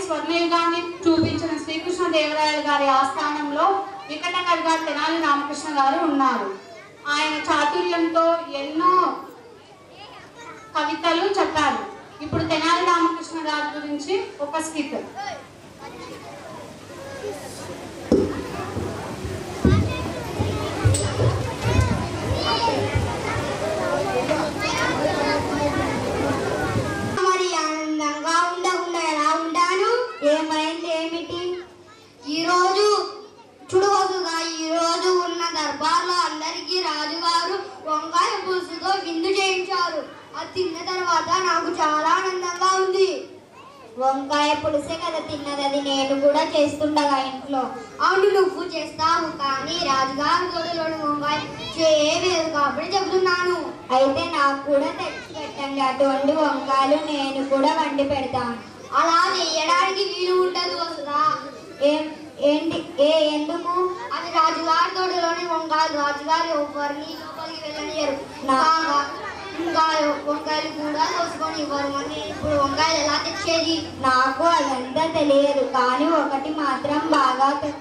స్వర్ణయుగాన్ని చూపించిన శ్రీకృష్ణ దేవరాయలు గారి ఆస్థానంలో వికటకవిగా తెనాలి రామకృష్ణ గారు ఉన్నారు ఆయన చాతుర్యంతో ఎన్నో కవితలు చెప్పారు ఇప్పుడు తెనాలి రామకృష్ణ గారి గురించి ఒక స్కిట్ మరి ఆనందంగా ఉండకుండా ఎలా ఉంటాను ఏమైంది ఏమిటి ఈరోజు చూడవచ్చుగా ఈరోజు ఉన్న దర్బార్లో అందరికీ రాజుగారు వంకాయ పులుసుతో విందు చేయించారు అది తిన్న తర్వాత నాకు చాలా ఆనందంగా ఉంది వంకాయ పులుసే కదా తిన్నది అది నేను కూడా చేస్తుండగా ఇంట్లో అవును నువ్వు చేస్తావు కానీ రాజుగారి తోటలోని వంకాయ చేయలేదు కాబట్టి చెబుతున్నాను అయితే నాకు కూడా తెచ్చి పెట్టండి అటువంటి వంకాయలు నేను కూడా వండి పెడతాను అలా చేయడానికి వీలు ఉండదు వస్తుందా ఏం ఏంటి ఏ ఎందుకు అది రాజుగారి తోటలోని వంకాయలు రాజుగారి ఎవరిని లోపలికి వెళ్ళనియరు కాగా ఇంకా వంకాయలు కూడా కోసుకొని ఇవ్వరు మరి ఇప్పుడు వంకాయలు ఎలా తెచ్చేది నాకు అదంతా తెలియదు కానీ ఒకటి మాత్రం బాగా తె-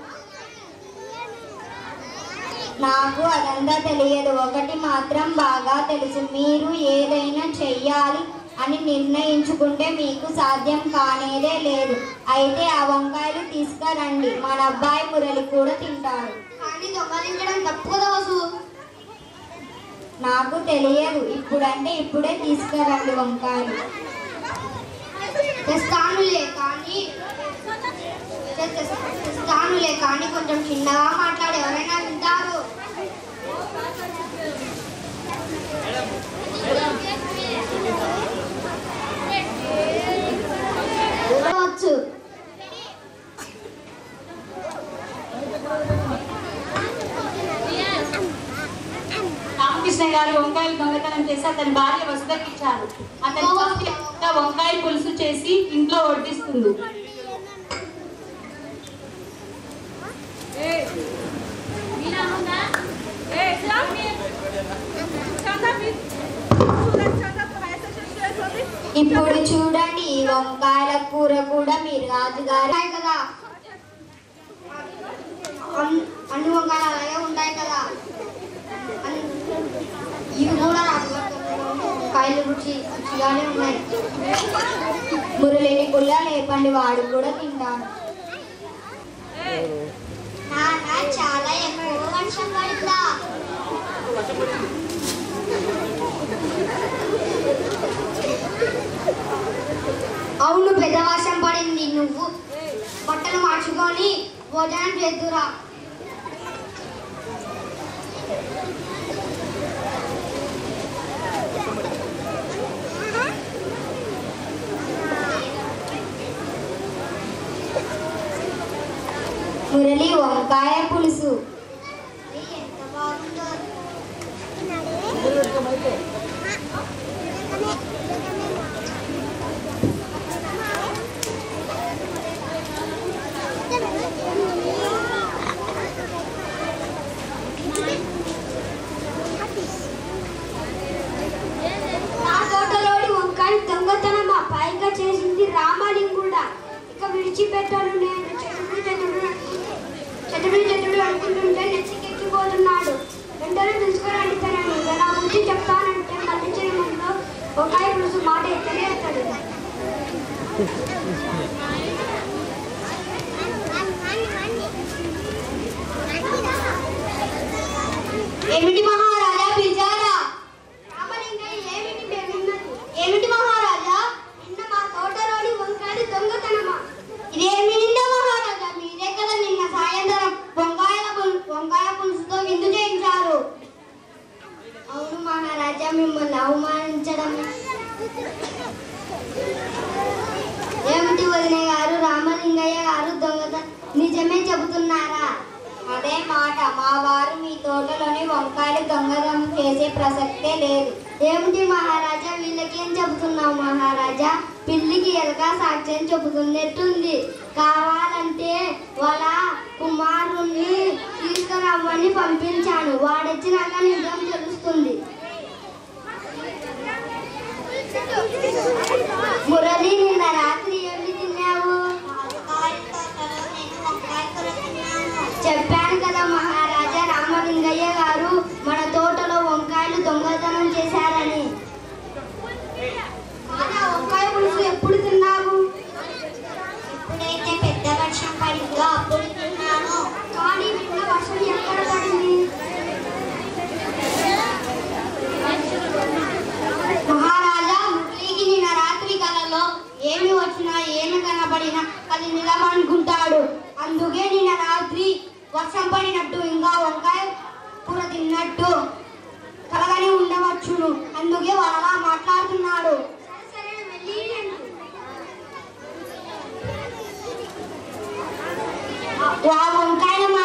నాకు అదంతా తెలియదు ఒకటి మాత్రం బాగా తెలుసు మీరు ఏదైనా చెయ్యాలి అని నిర్ణయించుకుంటే మీకు సాధ్యం కానేదే లేదు అయితే ఆ వంకాయలు తీసుకురండి మన అబ్బాయి మురళి కూడా తింటాడు కానీ దొంగలించడం తప్పు కదా వసు నాకు తెలియదు ఇప్పుడంటే ఇప్పుడే తీసుకురండి వంకాయలు తెస్తానులే కానీ తెస్తానులే కానీ కొంచెం చిన్నగా మాట్లాడి ఎవరైనా వింటారు వచ్చు రామకృష్ణ గారు వంకాయలు దొంగతనం చేసి అతని భార్య వసుదకి ఇచ్చారు అతని చూసి ఇంకా వంకాయ పులుసు చేసి ఇంట్లో వడ్డిస్తుంది ఇప్పుడు చూడండి ఈ వంకాయల కూర కూడా మీరు రాజుగారి కదా అన్- అన్ని వంకాయలు అలాగే ఉంటాయి కదా అన్- ఇవి కూడా రాజుగారి వంకాయలు రుచి రుచిగానే ఉన్నాయి మురళిని కూడా లేపండి వాడు కూడా తింటాను నాన్న చాలా ఎక్కువ వర్షం పడిందా అవును పెద్ద వర్షం పడింది నువ్వు బట్టలు మార్చుకొని భోజనం చేద్దురా మురళి వంకాయ పులుసు ఎంత బాగుందో నా తోటలోని వంకాయ దొంగతనం ఆ పైగా చేసింది రామలింగుడా ఇక విడిచిపెట్టాను నేను చతుడు చతుడు చతుడు చతుడు అనుకుంటుంటే నెత్తికెక్కిపోతున్నాడు వెంటనే తీసుకురండి తనని ఇక నా గురించి చెప్తానంటే మళ్ళీ చేయమంలో వంకాయ పులుసు మాట ఎత్తనే ఎత్తాడు ఏమిటి మహారాజా పిలిచారా రామలింగయ్య ఏమిటి మేము విన్నది? ఏమిటి మహారాజా నిన్న మా తోటలోని వంకాయలు దొంగతనమా ఇదేమి నింద మహారాజా మీరే కదా నిన్న సాయంత్రం వంకాయల పుల్- వంకాయ పులుసుతో విందు చేయించారు అవును మహారాజా మిమ్మల్ని అవమానించడం ఏమిటి వదిన గారు రామలింగయ్య గారు దొంగత నిజమే చెబుతున్నారా అదే మాట మా వారు మీ తోటలోని వంకాయలు దొంగతనం చేసే ప్రసక్తే లేదు ఏమిటి మహారాజా వీళ్ళకేం చెబుతున్నావు మహారాజా పిల్లికి ఎలక సాక్ష్యం చెబుతున్నట్టుంది కావాలంటే వాళ్ళ కుమారుణ్ణి తీసుకురమ్మని పంపించాను వాడొచ్చినాక నిజం తెలుస్తుంది మురళి నిన్న రాత్రి ఏమి తిన్నావు కనబడిన అది నిజం అనుకుంటాడు అందుకే నిన్న రాత్రి వర్షం పడినట్టు ఇంకా వంకాయ కూర తిన్నట్టు కలగని ఉండవచ్చును అందుకే వాడు అలా మాట్లాడుతున్నాడు ఆ వంకాయను మా